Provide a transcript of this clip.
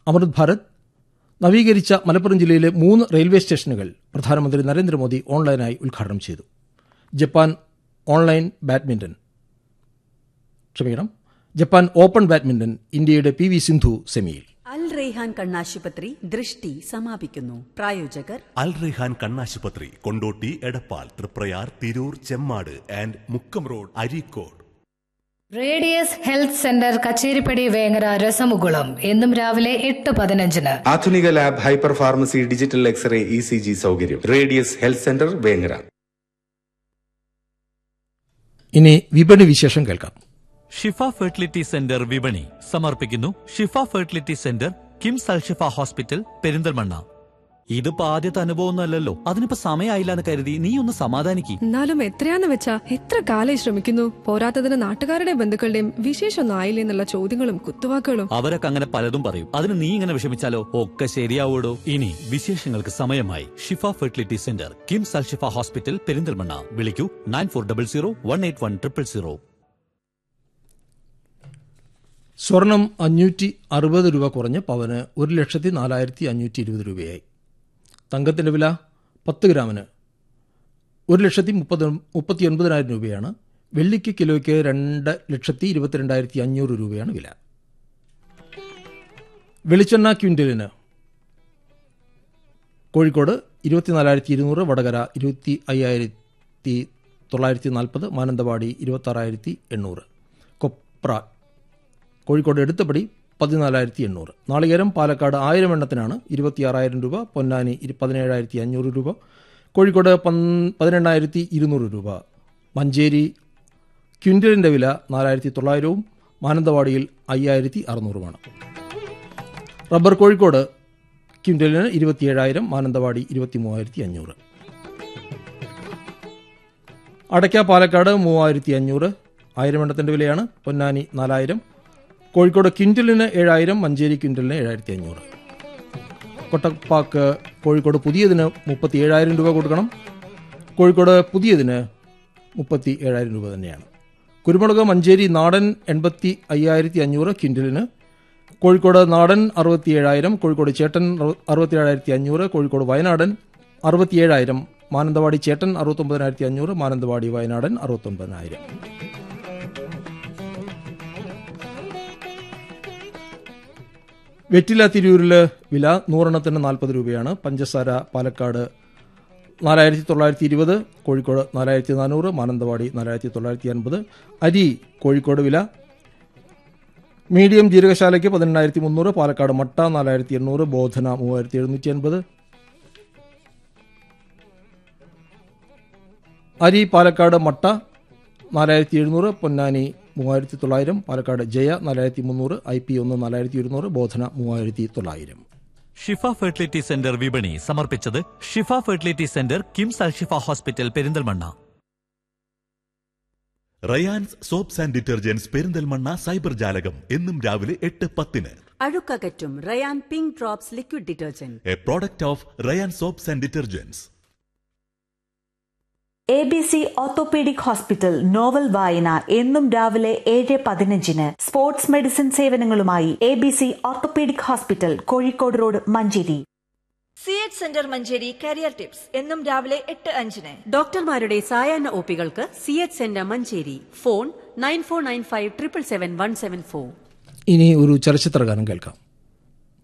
അമൃത് ഭാരത് നവീകരിച്ച മലപ്പുറം ജില്ലയിലെ മൂന്ന് റെയിൽവേ സ്റ്റേഷനുകൾ പ്രധാനമന്ത്രി നരേന്ദ്രമോദി ഓൺലൈനായി ഉദ്ഘാടനം ചെയ്തു ജപ്പാൻ ഓൺലൈൻ ബാഡ്മിന്റൺ ക്ഷമിക്കണം ജപ്പാൻ ഓപ്പൺ ബാഡ്മിന്റൺ ഇന്ത്യയുടെ പി വി സിന്ധു സെമിയിൽ അൽ റെയ്ഹാൻ കണ്ണാശുപത്രി ദൃഷ്ടി സമാപിക്കുന്നു പ്രായോജകർ അൽ റെഹാൻ കണ്ണാശുപത്രി Kondotty Edappal Triprayar Tirur Chemmad and Mukkam road Areekode radius health centre Kacheripadi Vengara Rasamukulam എന്നും രാവിലെ എട്ട് പതിനഞ്ചിന് ആധുനിക lab hyper pharmacy digital X-ray E C G സൗകര്യം റേഡിയസ് ഹെൽത്ത് സെന്റർ വേങ്ങര ഇനി വിപണി വിശേഷം കേൾക്കാം ഷിഫ ഫെർട്ടിലിറ്റി സെന്റർ വിപണി സമർപ്പിക്കുന്നു Shifa fertility centre KIMS Alshifa hospital Perinthalmanna ഇതിപ്പോ ആദ്യത്തെ അനുഭവമൊന്നുമല്ലല്ലോ അതിനിപ്പോ സമയമായില്ല എന്ന് കരുതി നീ ഒന്ന് സമാധാനിക്ക് എന്നാലും എത്രയാന്ന് വെച്ചാ എത്ര കാലായി ശ്രമിക്കുന്നു പോരാത്തതിന് നാട്ടുകാരുടെയും ബന്ധുക്കളുടെയും വിശേഷമൊന്നും ആയില്ലേ എന്നുള്ള ചോദ്യങ്ങളും കുത്തുവാക്കുകളും അവരൊക്കെ അങ്ങനെ പലതും പറയും അതിന് നീ ഇങ്ങനെ വിഷമിച്ചാലോ ഒക്കെ ശരിയാവൂടോ ഇനി വിശേഷങ്ങൾക്ക് സമയമായി Shifa fertility centre KIMS Alshifa hospital Perinthalmanna വിളിക്കൂ nine four double zero one eight one triple zero സ്വർണം അഞ്ഞൂറ്റി അറുപത് രൂപ കുറഞ്ഞ് പവന് ഒരു ലക്ഷത്തി നാലായിരത്തി അഞ്ഞൂറ്റി ഇരുപത് രൂപയായി തങ്കത്തിന്റെ വില പത്ത് ഗ്രാമിന് ഒരു ലക്ഷത്തി മുപ്പത് മുപ്പത്തി ഒൻപതിനായിരം രൂപയാണ് വെള്ളിക്ക് കിലോയ്ക്ക് രണ്ട് ലക്ഷത്തി ഇരുപത്തിരണ്ടായിരത്തി അഞ്ഞൂറ് രൂപയാണ് വില വെളിച്ചെണ്ണ ക്വിൻ്റലിന് കോഴിക്കോട് ഇരുപത്തിനാലായിരത്തി ഇരുന്നൂറ് വടകര ഇരുപത്തി അയ്യായിരത്തി തൊള്ളായിരത്തി നാൽപ്പത് മാനന്തവാടി ഇരുപത്താറായിരത്തി എണ്ണൂറ് കൊപ്ര കോഴിക്കോട് എടുത്തപടി പതിനാലായിരത്തി എണ്ണൂറ് നാളികേരം പാലക്കാട് ആയിരം എണ്ണത്തിനാണ് ഇരുപത്തിയാറായിരം രൂപ പൊന്നാനി ഇരു- പതിനേഴായിരത്തി അഞ്ഞൂറ് രൂപ കോഴിക്കോട് പന്- പതിനെണ്ണായിരത്തി ഇരുന്നൂറ് രൂപ മഞ്ചേരി ക്വിൻ്റലിൻ്റെ വില നാലായിരത്തി തൊള്ളായിരവും മാനന്തവാടിയിൽ അയ്യായിരത്തി അറുന്നൂറുമാണ് റബ്ബർ കോഴിക്കോട് ക്വിൻ്റലിന് ഇരുപത്തിയേഴായിരം മാനന്തവാടി ഇരുപത്തി മൂവായിരത്തി അഞ്ഞൂറ് അടയ്ക്ക പാലക്കാട് മൂവായിരത്തി അഞ്ഞൂറ് ആയിരം എണ്ണത്തിൻ്റെ വിലയാണ് പൊന്നാനി നാലായിരം കോഴിക്കോട് ക്വിൻ്റലിന് ഏഴായിരം മഞ്ചേരി ക്വിൻ്റലിന് ഏഴായിരത്തി അഞ്ഞൂറ് കൊട്ടപ്പാക്ക് കോഴിക്കോട് പുതിയതിന് മുപ്പത്തി ഏഴായിരം രൂപ കൊടുക്കണം കോഴിക്കോട് പുതിയതിന് മുപ്പത്തി ഏഴായിരം രൂപ തന്നെയാണ് കുരുമുളക് മഞ്ചേരി നാടൻ എൺപത്തി അയ്യായിരത്തി അഞ്ഞൂറ് ക്വിൻ്റലിന് കോഴിക്കോട് നാടൻ അറുപത്തി ഏഴായിരം കോഴിക്കോട് ചേട്ടൻ അറുപത്തി ഏഴായിരത്തി അഞ്ഞൂറ് കോഴിക്കോട് വയനാടൻ അറുപത്തിയേഴായിരം മാനന്തവാടി ചേട്ടൻ അറുപത്തൊമ്പതിനായിരത്തി അഞ്ഞൂറ് മാനന്തവാടി വയനാടൻ അറുപത്തൊമ്പതിനായിരം വെറ്റില തിരൂരിൽ വില നൂറെണ്ണത്തിന് നാൽപ്പത് രൂപയാണ് പഞ്ചസാര പാലക്കാട് നാലായിരത്തി തൊള്ളായിരത്തി ഇരുപത് കോഴിക്കോട് നാലായിരത്തി നാനൂറ് മാനന്തവാടി നാലായിരത്തി തൊള്ളായിരത്തി അൻപത് അരി കോഴിക്കോട് വില മീഡിയം ജീരകശാലയ്ക്ക് പതിനെണ്ണായിരത്തി മുന്നൂറ് പാലക്കാട് മട്ട നാലായിരത്തി എണ്ണൂറ് ബോധന മൂവായിരത്തി എഴുന്നൂറ്റി അൻപത് അരി പാലക്കാട് മട്ട നാലായിരത്തി എഴുന്നൂറ് പൊന്നാനി മൂവായിരത്തി തൊള്ളായിരം പാലക്കാട് ജയ നാലായിരത്തി മുന്നൂറ് ഐ പി ഒന്ന് നാലായിരത്തി ഇരുന്നൂറ് ബോധന മൂവായിരത്തി തൊള്ളായിരം ഷിഫ ഫെർട്ടിലിറ്റി സെന്റർ വിപണി സമർപ്പിച്ചത് Shifa fertility centre KIMS Alshifa hospital Perinthalmanna Rayans soaps and detergents Perinthalmanna cyber ജാലകം എന്നും രാവിലെ എട്ട് പത്തിന് അഴുക്കകറ്റും Rayan pink drops liquid detergent a product of Rayan soaps and detergents A B C orthopaedic hospital novel വായന എന്നും രാവിലെ ഏഴ് പതിനഞ്ചിന് സ്പോർട്സ് മെഡിസിൻ സേവനങ്ങളുമായി A B C orthopaedic hospital Kozhikode road Manjeri C H centre Manjeri career tips എന്നും രാവിലെ എട്ട് അഞ്ചിന് ഡോക്ടർമാരുടെ സായാഹ്ന ഒപികൾക്ക് C H centre Manjeri phone nine four nine five triple seven one seven four ഇനി ഒരു ചലച്ചിത്ര ഗാനം കേൾക്കാം